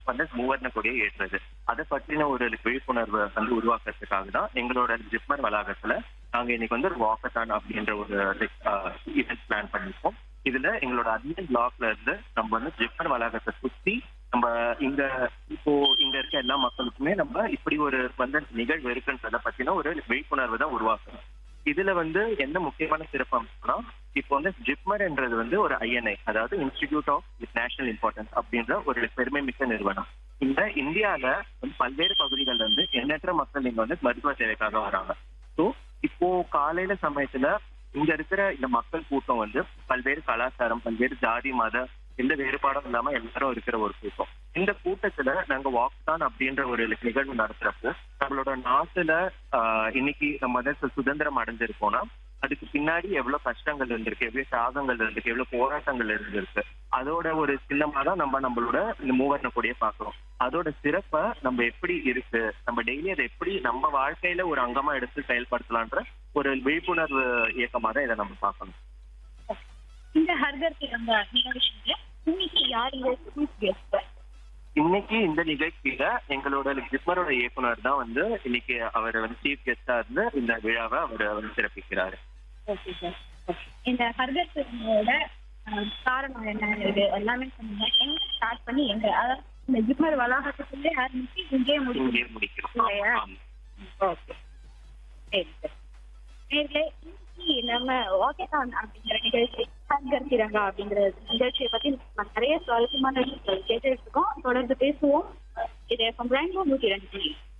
வந்து மூவர்ண கொடியை ஏற்றுறது அதை பற்றின ஒரு விழிப்புணர்வை வந்து உருவாக்குறதுக்காக தான் எங்களோட ஜிப்மர் வளாகத்துல நாங்க இன்னைக்கு வந்து ஒரு வாக்கத்தான் அப்படின்ற ஒரு ஈவெண்ட் பிளான் பண்ணிருக்கோம் இதுல எங்களோட அட்மின் பிளாக்ல இருந்து நம்ம வந்து ஜிப்மர் வளாகத்தை சுத்தி நம்ம இங்க இப்போ இங்க இருக்க எல்லா மக்களுக்குமே நம்ம இப்படி ஒரு வந்து நிகழ்வு இருக்குன்றத பத்தின ஒரு விழிப்புணர்வு தான் உருவாக்கணும் இதுல வந்து என்ன முக்கியமான சிறப்பு அம்சம்னா இப்போ வந்து ஜிப்மர்ன்றது வந்து ஒரு ஐஎன்ஐ அதாவது இன்ஸ்டிடியூட் ஆஃப் நேஷனல் இம்பார்ட்டன்ஸ் அப்படின்ற ஒரு பெருமை மிக்க நிறுவனம் இந்த இந்தியால வந்து பல்வேறு பகுதிகள்ல இருந்து எண்ணற்ற மக்கள் இங்க வந்து மருத்துவ சேவைக்காக வராங்க ஸோ இப்போ காலையில சமயத்துல இங்க இருக்கிற இந்த மக்கள் கூட்டம் வந்து பல்வேறு கலாச்சாரம் பல்வேறு ஜாதி மத எந்த வேறுபாடும் இல்லாம எல்லாரும் இருக்கிற ஒரு கூட்டம் இந்த கூட்டத்துல நாங்க வாக் தான் அப்படின்ற ஒரு நிகழ்வு நடத்துறப்போ நம்மளோட நாட்டுல ஆஹ், இன்னைக்கு நம்ம வந்து சு- சுதந்திரம் அடைஞ்சிருக்கோம்னா அதுக்கு பின்னாடி எவ்வளவு கஷ்டங்கள் இருந்திருக்கு எவ்வளவு தியாகங்கள் இருந்திருக்கு எவ்வளவு போராட்டங்கள் இருந்திருக்கு அதோட ஒரு சின்னமா தான் நம்ம நம்மளோட இந்த மூவர்ண கொடியை பாக்குறோம் அதோட சிறப்பை நம்ம எப்படி இருக்கு நம்ம டெய்லி அதை எப்படி நம்ம வாழ்க்கையில ஒரு அங்கமா எடுத்து செயல்படுத்தலான்ற ஒரு விழிப்புணர்வு இயக்கமா தான் இதை நம்ம பார்க்கணும் இந்த ஹர்கர் திறந்த நிகழ்ச்சியில இன்னைக்கு யார் இங்க சீஃப் கெஸ்ட் இன்னைக்கு இந்த நிகழ்ச்சியில எங்களோட ஜிப்மரோட இயக்குனர் தான் வந்து இன்னைக்கு அவர் வந்து சீஃப் கெஸ்டா இருந்து இந்த விழாவை அவர் வந்து சிறப்பிக்கிறாரு ஓகே சார் இந்த ஹர்கர் திறமையோட காரணம் என்ன இது எல்லாமே சொன்னீங்க எங்க ஸ்டார்ட் பண்ணி எங்க அதாவது இந்த ஜிப்மர் வளாகத்துக்குள்ளே ஆரம்பிச்சு இங்கே முடியும் இங்கே முடிக்கிறோம் இல்லையா? ஆமா. ஓகே சரி சார் நேர்களே இன்னைக்கு நம்ம வாக்கேதான் அப்படிங்கிற நிகழ்ச்சி ஹர்கர் திரங்கா அப்படிங்கிற நிகழ்ச்சியை பத்தி நம்ம நிறைய சுவாரஸ்யமான விஷயங்கள் கேட்டுட்டு இருக்கோம் தொடர்ந்து பேசுவோம் இது எஃப்எம் பிராண்ட் நூற்றி ரெண்டு